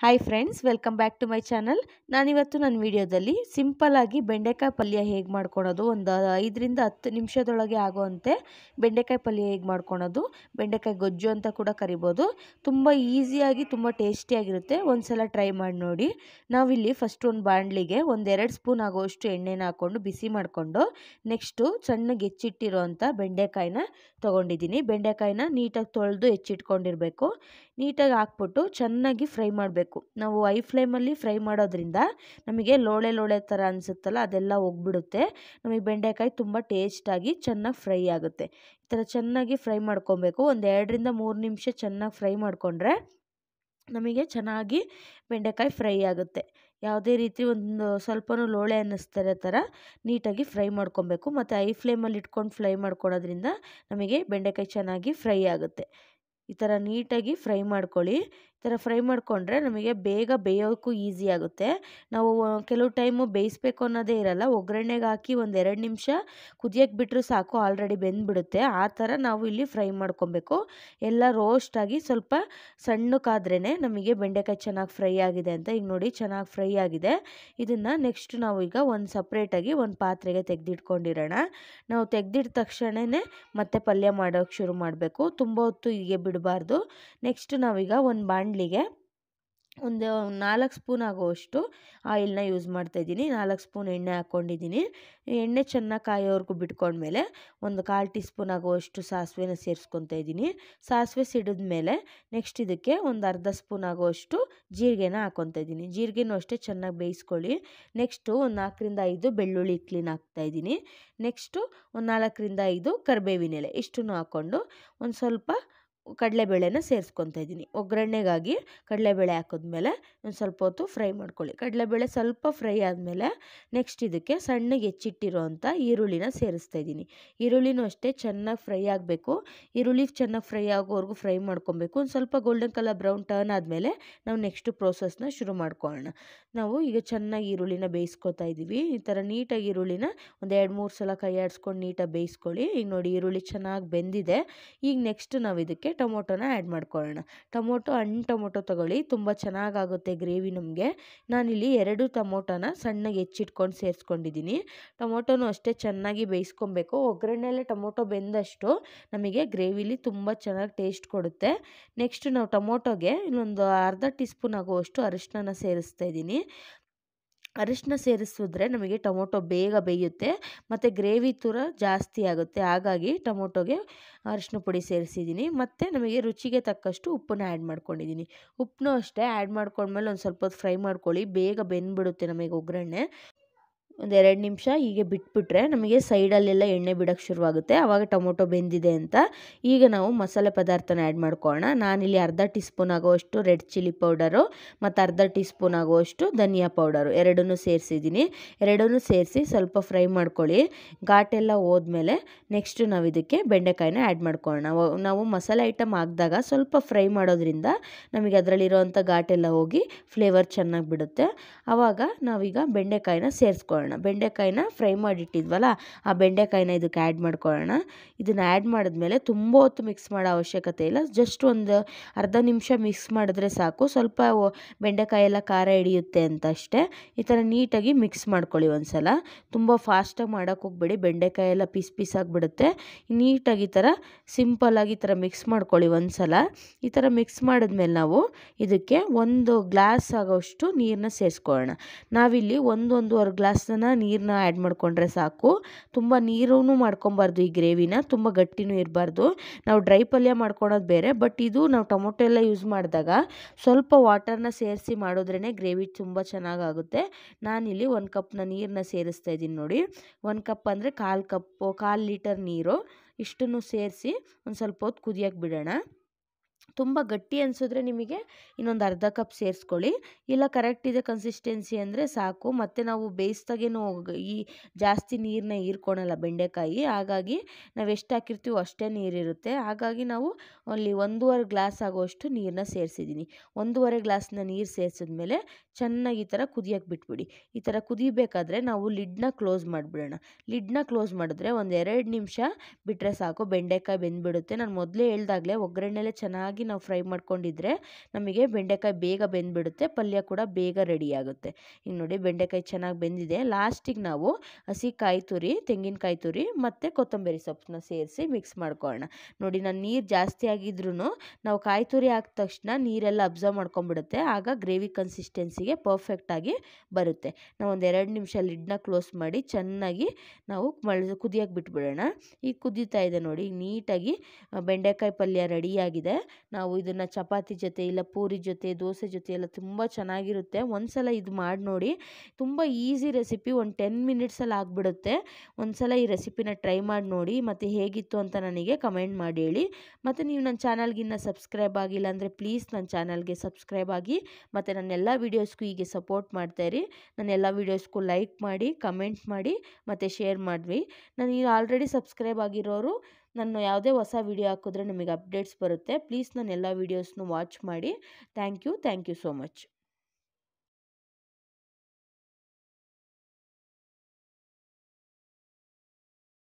hi friends welcome back to my channel ನಾನಿವತ್ತು ನನ್ನ ವಿಡಿಯೋದಲ್ಲಿ ಸಿಂಪಲ್ಲಾಗಿ ಬೆಂಡೆಕಾಯಿ ಪಲ್ಯ ಹೇಗೆ ಮಾಡ್ಕೊಳೋದು ಒಂದು ಐದರಿಂದ ಹತ್ತು ನಿಮಿಷದೊಳಗೆ ಆಗೋವಂತೆ ಬೆಂಡೆಕಾಯಿ ಪಲ್ಯ ಹೇಗೆ ಮಾಡ್ಕೊಳೋದು ಬೆಂಡೆಕಾಯಿ ಗೊಜ್ಜು ಅಂತ ಕೂಡ ಕರಿಬೋದು ತುಂಬ ಈಸಿಯಾಗಿ ತುಂಬ ಟೇಸ್ಟಿಯಾಗಿರುತ್ತೆ ಒಂದು ಸಲ ಟ್ರೈ ಮಾಡಿ ನೋಡಿ ನಾವಿಲ್ಲಿ ಫಸ್ಟ್ ಒಂದು ಬಾಣಲಿಗೆ ಒಂದೆರಡು ಸ್ಪೂನ್ ಆಗೋಷ್ಟು ಎಣ್ಣೆನ ಹಾಕ್ಕೊಂಡು ಬಿಸಿ ಮಾಡಿಕೊಂಡು ನೆಕ್ಸ್ಟು ಸಣ್ಣಗೆ ಹೆಚ್ಚಿಟ್ಟಿರೋವಂಥ ಬೆಂಡೆಕಾಯಿನ ತೊಗೊಂಡಿದ್ದೀನಿ ಬೆಂಡೆಕಾಯಿನ ನೀಟಾಗಿ ತೊಳೆದು ಹೆಚ್ಚಿಟ್ಕೊಂಡಿರಬೇಕು ನೀಟಾಗಿ ಹಾಕ್ಬಿಟ್ಟು ಚೆನ್ನಾಗಿ ಫ್ರೈ ಮಾಡಬೇಕು ನಾವು ಐ ಫ್ಲೇಮಲ್ಲಿ ಫ್ರೈ ಮಾಡೋದ್ರಿಂದ ನಮಗೆ ಲೋಳೆ ಲೋಳೆ ಥರ ಅನಿಸುತ್ತಲ್ಲ ಅದೆಲ್ಲ ಹೋಗ್ಬಿಡುತ್ತೆ ನಮಗೆ ಬೆಂಡೆಕಾಯಿ ತುಂಬ ಟೇಸ್ಟಾಗಿ ಚೆನ್ನಾಗಿ ಫ್ರೈ ಆಗುತ್ತೆ ಈ ಥರ ಚೆನ್ನಾಗಿ ಫ್ರೈ ಮಾಡ್ಕೊಬೇಕು ಒಂದು ಎರಡರಿಂದ ಮೂರು ನಿಮಿಷ ಚೆನ್ನಾಗಿ ಫ್ರೈ ಮಾಡಿಕೊಂಡ್ರೆ ನಮಗೆ ಚೆನ್ನಾಗಿ ಬೆಂಡೆಕಾಯಿ ಫ್ರೈ ಆಗುತ್ತೆ ಯಾವುದೇ ರೀತಿ ಒಂದು ಸ್ವಲ್ಪನೂ ಲೋಳೆ ಅನ್ನಿಸ್ತಿರೋ ಥರ ನೀಟಾಗಿ ಫ್ರೈ ಮಾಡ್ಕೊಬೇಕು ಮತ್ತು ಐ ಫ್ಲೇಮಲ್ಲಿ ಇಟ್ಕೊಂಡು ಫ್ರೈ ಮಾಡ್ಕೊಳೋದ್ರಿಂದ ನಮಗೆ ಬೆಂಡೆಕಾಯಿ ಚೆನ್ನಾಗಿ ಫ್ರೈ ಆಗುತ್ತೆ ಈ ಥರ ನೀಟಾಗಿ ಫ್ರೈ ಮಾಡ್ಕೊಳ್ಳಿ ಈ ಥರ ಫ್ರೈ ಮಾಡಿಕೊಂಡ್ರೆ ನಮಗೆ ಬೇಗ ಬೇಯೋಕ್ಕೂ ಈಸಿ ಆಗುತ್ತೆ ನಾವು ಕೆಲವು ಟೈಮು ಬೇಯಿಸ್ಬೇಕು ಅನ್ನೋದೇ ಇರಲ್ಲ ಒಗ್ಗರಣೆಗೆ ಹಾಕಿ ಒಂದು ಎರಡು ನಿಮಿಷ ಕುದಿಯೋಕ್ಕೆ ಬಿಟ್ಟರು ಸಾಕು ಆಲ್ರೆಡಿ ಬೆಂದ್ಬಿಡುತ್ತೆ ಆ ಥರ ನಾವು ಇಲ್ಲಿ ಫ್ರೈ ಮಾಡ್ಕೊಬೇಕು ಎಲ್ಲ ರೋಸ್ಟಾಗಿ ಸ್ವಲ್ಪ ಸಣ್ಣಕ್ಕಾದ್ರೇ ನಮಗೆ ಬೆಂಡೆಕಾಯಿ ಚೆನ್ನಾಗಿ ಫ್ರೈ ಆಗಿದೆ ಅಂತ ಈಗ ನೋಡಿ ಚೆನ್ನಾಗಿ ಫ್ರೈ ಆಗಿದೆ ಇದನ್ನು ನೆಕ್ಸ್ಟ್ ನಾವು ಈಗ ಒಂದು ಸಪ್ರೇಟಾಗಿ ಒಂದು ಪಾತ್ರೆಗೆ ತೆಗೆದಿಟ್ಕೊಂಡಿರೋಣ ನಾವು ತೆಗೆದಿಟ್ಟ ತಕ್ಷಣವೇ ಮತ್ತೆ ಪಲ್ಯ ಮಾಡೋಕ್ಕೆ ಶುರು ಮಾಡಬೇಕು ತುಂಬ ಹೊತ್ತು ಹೀಗೆ ಬಿಡಬಾರ್ದು ನೆಕ್ಸ್ಟ್ ನಾವೀಗ ಒಂದು ಬಾಣಲಿಗೆ ಒಂದು ನಾಲ್ಕು ಸ್ಪೂನ್ ಆಗುವಷ್ಟು ಆಯಿಲ್ನ ಯೂಸ್ ಮಾಡ್ತಾಯಿದ್ದೀನಿ ನಾಲ್ಕು ಸ್ಪೂನ್ ಎಣ್ಣೆ ಹಾಕ್ಕೊಂಡಿದ್ದೀನಿ ಎಣ್ಣೆ ಚೆನ್ನಾಗಿ ಕಾಯೋವರೆಗೂ ಬಿಟ್ಕೊಂಡ್ಮೇಲೆ ಒಂದು ಕಾಲು ಟೀ ಸ್ಪೂನ್ ಆಗುವಷ್ಟು ಸಾಸಿವೆನ ಸೇರಿಸ್ಕೊತಾ ಇದ್ದೀನಿ ಸಾಸಿವೆ ಸಿಡಿದ ಮೇಲೆ ನೆಕ್ಸ್ಟ್ ಇದಕ್ಕೆ ಒಂದು ಅರ್ಧ ಸ್ಪೂನ್ ಆಗುವಷ್ಟು ಜೀರಿಗೆನ ಹಾಕ್ಕೊತಾ ಇದ್ದೀನಿ ಜೀರಿಗೆನೂ ಅಷ್ಟೇ ಚೆನ್ನಾಗಿ ಬೇಯಿಸ್ಕೊಳ್ಳಿ ನೆಕ್ಸ್ಟು ಒಂದು ನಾಲ್ಕರಿಂದ ಐದು ಬೆಳ್ಳುಳ್ಳಿ ಕ್ಲೀನ್ ಹಾಕ್ತಾಯಿದ್ದೀನಿ ನೆಕ್ಸ್ಟು ಒಂದು ನಾಲ್ಕರಿಂದ ಐದು ಕರಿಬೇವಿನ ಎಲೆ ಇಷ್ಟನ್ನು ಹಾಕ್ಕೊಂಡು ಒಂದು ಸ್ವಲ್ಪ ಕಡಲೆಬೇಳೆನ ಸೇರಿಸ್ಕೊತಾ ಇದ್ದೀನಿ ಒಗ್ಗರಣೆಗಾಗಿ ಕಡಲೆಬೇಳೆ ಹಾಕಿದ್ಮೇಲೆ ಒಂದು ಸ್ವಲ್ಪ ಹೊತ್ತು ಫ್ರೈ ಮಾಡ್ಕೊಳ್ಳಿ ಕಡಲೆಬೇಳೆ ಸ್ವಲ್ಪ ಫ್ರೈ ಆದಮೇಲೆ ನೆಕ್ಸ್ಟ್ ಇದಕ್ಕೆ ಸಣ್ಣಗೆ ಹೆಚ್ಚಿಟ್ಟಿರೋವಂಥ ಈರುಳ್ಳಿನ ಸೇರಿಸ್ತಾ ಇದ್ದೀನಿ ಈರುಳ್ಳಿನೂ ಅಷ್ಟೇ ಚೆನ್ನಾಗಿ ಫ್ರೈ ಆಗಬೇಕು ಈರುಳ್ಳಿ ಚೆನ್ನಾಗಿ ಫ್ರೈ ಆಗೋವರೆಗೂ ಫ್ರೈ ಮಾಡ್ಕೊಬೇಕು ಒಂದು ಸ್ವಲ್ಪ ಗೋಲ್ಡನ್ ಕಲರ್ ಬ್ರೌನ್ ಟರ್ನ್ ಆದಮೇಲೆ ನಾವು ನೆಕ್ಸ್ಟ್ ಪ್ರೋಸೆಸ್ನ ಶುರು ಮಾಡ್ಕೊಳ್ಳೋಣ ನಾವು ಈಗ ಚೆನ್ನಾಗಿ ಈರುಳ್ಳಿನ ಬೇಯಿಸ್ಕೊತಾ ಇದ್ದೀವಿ ಈ ಥರ ನೀಟಾಗಿ ಈರುಳ್ಳಿನ ಒಂದು ಎರಡು ಮೂರು ಸಲ ಕೈ ಆಡಿಸ್ಕೊಂಡು ನೀಟಾಗಿ ಬೇಯಿಸ್ಕೊಳ್ಳಿ ಈಗ ನೋಡಿ ಈರುಳ್ಳಿ ಚೆನ್ನಾಗಿ ಬೆಂದಿದೆ ಈಗ ನೆಕ್ಸ್ಟ್ ನಾವು ಇದಕ್ಕೆ ಟೊಮೊಟೊನ ಆ್ಯಡ್ ಮಾಡ್ಕೊಳ್ಳೋಣ ಟೊಮೊಟೊ ಹಣ್ಣು ಟೊಮೊಟೊ ತೊಗೊಳ್ಳಿ ತುಂಬ ಚೆನ್ನಾಗಾಗುತ್ತೆ ಗ್ರೇವಿ ನಮಗೆ ನಾನಿಲ್ಲಿ ಎರಡು ಟೊಮೊಟೊನ ಸಣ್ಣಗೆ ಹೆಚ್ಚಿಟ್ಕೊಂಡು ಸೇರಿಸ್ಕೊಂಡಿದ್ದೀನಿ ಟೊಮೊಟೊನೂ ಅಷ್ಟೇ ಚೆನ್ನಾಗಿ ಬೇಯಿಸ್ಕೊಬೇಕು ಒಗ್ಗರಣೆಯಲ್ಲೇ ಟೊಮೊಟೊ ಬೆಂದಷ್ಟು ನಮಗೆ ಗ್ರೇವಿಲಿ ತುಂಬ ಚೆನ್ನಾಗಿ ಟೇಸ್ಟ್ ಕೊಡುತ್ತೆ ನೆಕ್ಸ್ಟ್ ನಾವು ಟೊಮೊಟೊಗೆ ಇನ್ನೊಂದು ಅರ್ಧ ಟೀ ಸ್ಪೂನ್ ಆಗುವಷ್ಟು ಅರಿಶಿನ ಸೇರಿಸ್ತಾ ಇದ್ದೀನಿ ಅರಿಶಿನ ಸೇರಿಸಿದ್ರೆ ನಮಗೆ ಟೊಮೊಟೊ ಬೇಗ ಬೇಯುತ್ತೆ ಮತ್ತು ಗ್ರೇವಿ ಥರ ಜಾಸ್ತಿ ಆಗುತ್ತೆ ಹಾಗಾಗಿ ಟೊಮೊಟೊಗೆ ಅರಿಶಿನ ಪುಡಿ ಸೇರಿಸಿದ್ದೀನಿ ಮತ್ತು ನಮಗೆ ರುಚಿಗೆ ತಕ್ಕಷ್ಟು ಉಪ್ಪನ್ನ ಆ್ಯಡ್ ಮಾಡ್ಕೊಂಡಿದ್ದೀನಿ ಉಪ್ಪನ್ನೂ ಅಷ್ಟೇ ಆ್ಯಡ್ ಮಾಡ್ಕೊಂಡ್ಮೇಲೆ ಒಂದು ಸ್ವಲ್ಪ ಹೊತ್ತು ಫ್ರೈ ಮಾಡ್ಕೊಳ್ಳಿ ಬೇಗ ಬೆಂದ್ಬಿಡುತ್ತೆ ನಮಗೆ ಒಗ್ಗರಣೆ ಒಂದು ಎರಡು ನಿಮಿಷ ಹೀಗೆ ಬಿಟ್ಬಿಟ್ರೆ ನಮಗೆ ಸೈಡಲ್ಲೆಲ್ಲ ಎಣ್ಣೆ ಬಿಡೋಕ್ಕೆ ಶುರುವಾಗುತ್ತೆ ಆವಾಗ ಟೊಮೊಟೊ ಬೆಂದಿದೆ ಅಂತ ಈಗ ನಾವು ಮಸಾಲೆ ಪದಾರ್ಥನ ಆ್ಯಡ್ ಮಾಡ್ಕೊಳ್ಳೋಣ ನಾನಿಲ್ಲಿ ಅರ್ಧ ಟೀ ಸ್ಪೂನ್ ಆಗುವಷ್ಟು ರೆಡ್ ಚಿಲ್ಲಿ ಪೌಡರು ಮತ್ತು ಅರ್ಧ ಟೀ ಸ್ಪೂನ್ ಆಗುವಷ್ಟು ಧನಿಯಾ ಪೌಡರು ಎರಡನ್ನೂ ಸೇರಿಸಿದ್ದೀನಿ ಎರಡನ್ನೂ ಸೇರಿಸಿ ಸ್ವಲ್ಪ ಫ್ರೈ ಮಾಡ್ಕೊಳ್ಳಿ ಘಾಟೆಲ್ಲ ಹೋದ್ಮೇಲೆ ನೆಕ್ಸ್ಟು ನಾವು ಇದಕ್ಕೆ ಬೆಂಡೆಕಾಯಿನ ಆ್ಯಡ್ ಮಾಡ್ಕೊಳ್ಳೋಣ ನಾವು ಮಸಾಲೆ ಐಟಮ್ ಹಾಕಿದಾಗ ಸ್ವಲ್ಪ ಫ್ರೈ ಮಾಡೋದ್ರಿಂದ ನಮಗೆ ಅದರಲ್ಲಿರೋವಂಥ ಘಾಟೆಲ್ಲ ಹೋಗಿ ಫ್ಲೇವರ್ ಚೆನ್ನಾಗಿ ಬಿಡುತ್ತೆ ಆವಾಗ ನಾವೀಗ ಬೆಂಡೆಕಾಯಿನ ಸೇರಿಸ್ಕೊಳ್ಳೋಣ ಬೆಂಡೆಕಾಯಿನ ಫ್ರೈ ಮಾಡಿಟ್ಟಿದ್ವಲ್ಲ ಆ ಬೆಂಡೆಕಾಯಿನ ಇದಕ್ಕೆ ಆ್ಯಡ್ ಮಾಡ್ಕೊಳ್ಳೋಣ ಇದನ್ನು ಆ್ಯಡ್ ಮಾಡಿದ್ಮೇಲೆ ತುಂಬ ಹೊತ್ತು ಮಿಕ್ಸ್ ಮಾಡೋ ಅವಶ್ಯಕತೆ ಇಲ್ಲ ಜಸ್ಟ್ ಒಂದು ಅರ್ಧ ನಿಮಿಷ ಮಿಕ್ಸ್ ಮಾಡಿದ್ರೆ ಸಾಕು ಸ್ವಲ್ಪ ಬೆಂಡೆಕಾಯಿ ಎಲ್ಲ ಖಾರ ಹಿಡಿಯುತ್ತೆ ಅಂತ ಅಷ್ಟೇ ಈ ಥರ ನೀಟಾಗಿ ಮಿಕ್ಸ್ ಮಾಡ್ಕೊಳ್ಳಿ ಒಂದು ಸಲ ತುಂಬ ಫಾಸ್ಟಾಗಿ ಮಾಡೋಕ್ಕೆ ಹೋಗ್ಬೇಡಿ ಬೆಂಡೆಕಾಯಿ ಎಲ್ಲ ಪೀಸ್ ಪೀಸ್ ಆಗಿಬಿಡುತ್ತೆ ನೀಟಾಗಿ ಈ ಥರ ಸಿಂಪಲ್ಲಾಗಿ ಈ ಥರ ಮಿಕ್ಸ್ ಮಾಡ್ಕೊಳ್ಳಿ ಒಂದು ಸಲ ಈ ಥರ ಮಿಕ್ಸ್ ಮಾಡಿದ್ಮೇಲೆ ನಾವು ಇದಕ್ಕೆ ಒಂದು ಗ್ಲಾಸ್ ಆಗೋಷ್ಟು ನೀರನ್ನ ಸೇರಿಸ್ಕೊಳ್ಳೋಣ ನಾವಿಲ್ಲಿ ಒಂದು ಒಂದೂವರೆ ಗ್ಲಾಸನ್ನ ನೀರನ್ನ ಆ್ಯಡ್ ಮಾಡಿಕೊಂಡ್ರೆ ಸಾಕು ತುಂಬ ನೀರೂ ಮಾಡ್ಕೊಬಾರ್ದು ಈ ಗ್ರೇವಿನ ತುಂಬ ಗಟ್ಟಿನೂ ಇರಬಾರ್ದು ನಾವು ಡ್ರೈ ಪಲ್ಯ ಮಾಡ್ಕೊಳೋದು ಬೇರೆ ಬಟ್ ಇದು ನಾವು ಟೊಮೊಟೊ ಎಲ್ಲ ಯೂಸ್ ಮಾಡಿದಾಗ ಸ್ವಲ್ಪ ವಾಟರ್ನ ಸೇರಿಸಿ ಮಾಡಿದ್ರೇ ಗ್ರೇವಿ ತುಂಬ ಚೆನ್ನಾಗಾಗುತ್ತೆ ನಾನಿಲ್ಲಿ ಒಂದು ಕಪ್ನ ನೀರನ್ನ ಸೇರಿಸ್ತಾ ಇದ್ದೀನಿ ನೋಡಿ ಒಂದು ಕಪ್ ಅಂದರೆ ಕಾಲು ಕಪ್ಪು ಕಾಲು ಲೀಟರ್ ನೀರು ಇಷ್ಟನ್ನು ಸೇರಿಸಿ ಒಂದು ಸ್ವಲ್ಪ ಹೊತ್ತು ಕುದಿಯೋಕ್ಕೆ ಬಿಡೋಣ ತುಂಬ ಗಟ್ಟಿ ಅನಿಸಿದ್ರೆ ನಿಮಗೆ ಇನ್ನೊಂದು ಅರ್ಧ ಕಪ್ ಸೇರಿಸ್ಕೊಳ್ಳಿ ಇಲ್ಲ ಕರೆಕ್ಟ್ ಇದೆ ಕನ್ಸಿಸ್ಟೆನ್ಸಿ ಅಂದರೆ ಸಾಕು ಮತ್ತು ನಾವು ಬೇಯಿಸ್ದಾಗೇನು ಈ ಜಾಸ್ತಿ ನೀರನ್ನ ಹೀರ್ಕೊಳಲ್ಲ ಬೆಂಡೆಕಾಯಿ ಹಾಗಾಗಿ ನಾವು ಎಷ್ಟು ಹಾಕಿರ್ತೀವೋ ಅಷ್ಟೇ ನೀರಿರುತ್ತೆ ಹಾಗಾಗಿ ನಾವು ಅಲ್ಲಿ ಒಂದೂವರೆ ಗ್ಲಾಸ್ ಆಗೋಷ್ಟು ನೀರನ್ನ ಸೇರಿಸಿದ್ದೀನಿ ಒಂದೂವರೆ ಗ್ಲಾಸ್ನ ನೀರು ಸೇರಿಸಿದ್ಮೇಲೆ ಚೆನ್ನಾಗಿ ಈ ಥರ ಕುದಿಯೋಕ್ಕೆ ಬಿಟ್ಬಿಡಿ ಈ ಥರ ಕುದಿಬೇಕಾದ್ರೆ ನಾವು ಲಿಡ್ನ ಕ್ಲೋಸ್ ಮಾಡಿಬಿಡೋಣ ಲಿಡ್ನ ಕ್ಲೋಸ್ ಮಾಡಿದ್ರೆ ಒಂದು ಎರಡು ನಿಮಿಷ ಬಿಟ್ಟರೆ ಸಾಕು ಬೆಂಡೆಕಾಯಿ ಬೆಂದ್ಬಿಡುತ್ತೆ ನಾನು ಮೊದಲೇ ಹೇಳ್ದಾಗಲೇ ಒಗ್ಗರಣೆಲೆ ಚೆನ್ನಾಗಿ ಚೆನ್ನಾಗಿ ನಾವು ಫ್ರೈ ಮಾಡ್ಕೊಂಡಿದ್ರೆ ನಮಗೆ ಬೆಂಡೆಕಾಯಿ ಬೇಗ ಬೆಂದ್ಬಿಡುತ್ತೆ ಪಲ್ಯ ಕೂಡ ಬೇಗ ರೆಡಿ ಆಗುತ್ತೆ ಈಗ ನೋಡಿ ಬೆಂಡೆಕಾಯಿ ಚೆನ್ನಾಗಿ ಬೆಂದಿದೆ ಲಾಸ್ಟಿಗೆ ನಾವು ಹಸಿ ಕಾಯಿ ತುರಿ ತೆಂಗಿನಕಾಯಿ ತುರಿ ಮತ್ತು ಕೊತ್ತಂಬರಿ ಸೊಪ್ಪನ್ನ ಸೇರಿಸಿ ಮಿಕ್ಸ್ ಮಾಡ್ಕೊಳ್ಳೋಣ ನೋಡಿ ನಾನು ನೀರು ಜಾಸ್ತಿ ಆಗಿದ್ರೂ ನಾವು ಕಾಯಿ ತುರಿ ಹಾಕಿದ ತಕ್ಷಣ ನೀರೆಲ್ಲ ಅಬ್ಸರ್ವ್ ಮಾಡ್ಕೊಂಬಿಡುತ್ತೆ ಆಗ ಗ್ರೇವಿ ಕನ್ಸಿಸ್ಟೆನ್ಸಿಗೆ ಪರ್ಫೆಕ್ಟಾಗಿ ಬರುತ್ತೆ ನಾವು ಒಂದು ಎರಡು ನಿಮಿಷ ಲಿಡ್ನ ಕ್ಲೋಸ್ ಮಾಡಿ ಚೆನ್ನಾಗಿ ನಾವು ಮಳ ಕುದಿಯೋಕೆ ಬಿಟ್ಬಿಡೋಣ ಈಗ ಕುದೀತಾ ಇದೆ ನೋಡಿ ನೀಟಾಗಿ ಬೆಂಡೆಕಾಯಿ ಪಲ್ಯ ರೆಡಿಯಾಗಿದೆ ನಾವು ಇದನ್ನು ಚಪಾತಿ ಜೊತೆ ಇಲ್ಲ ಪೂರಿ ಜೊತೆ ದೋಸೆ ಜೊತೆ ಎಲ್ಲ ತುಂಬ ಚೆನ್ನಾಗಿರುತ್ತೆ ಒಂದ್ಸಲ ಇದು ಮಾಡಿ ನೋಡಿ ತುಂಬ ಈಸಿ ರೆಸಿಪಿ ಒಂದು ಟೆನ್ ಮಿನಿಟ್ಸಲ್ಲಿ ಆಗಿಬಿಡುತ್ತೆ ಒಂದ್ಸಲ ಈ ರೆಸಿಪಿನ ಟ್ರೈ ಮಾಡಿ ನೋಡಿ ಮತ್ತು ಹೇಗಿತ್ತು ಅಂತ ನನಗೆ ಕಮೆಂಟ್ ಮಾಡಿ ಹೇಳಿ ಮತ್ತು ನೀವು ನನ್ನ ಚಾನಲ್ಗಿನ್ನ ಸಬ್ಸ್ಕ್ರೈಬ್ ಆಗಿಲ್ಲ ಅಂದರೆ ಪ್ಲೀಸ್ ನನ್ನ ಚಾನಲ್ಗೆ ಸಬ್ಸ್ಕ್ರೈಬ್ ಆಗಿ ಮತ್ತು ನನ್ನ ಎಲ್ಲ ವೀಡಿಯೋಸ್ಗೂ ಹೀಗೆ ಸಪೋರ್ಟ್ ಮಾಡ್ತಾಯಿರಿ ನನ್ನ ಎಲ್ಲ ವೀಡಿಯೋಸ್ಗೂ ಲೈಕ್ ಮಾಡಿ ಕಮೆಂಟ್ ಮಾಡಿ ಮತ್ತು ಶೇರ್ ಮಾಡಿರಿ ನನಗೆ ಆಲ್ರೆಡಿ ಸಬ್ಸ್ಕ್ರೈಬ್ ಆಗಿರೋರು ನಾನು ಯಾವುದೇ ಹೊಸ ವೀಡಿಯೋ ಹಾಕಿದ್ರೆ ನಿಮಗೆ ಅಪ್ಡೇಟ್ಸ್ ಬರುತ್ತೆ ಪ್ಲೀಸ್ ನನ್ನ ಎಲ್ಲ ವೀಡಿಯೋಸ್ನು ವಾಚ್ ಮಾಡಿ thank you thank you so much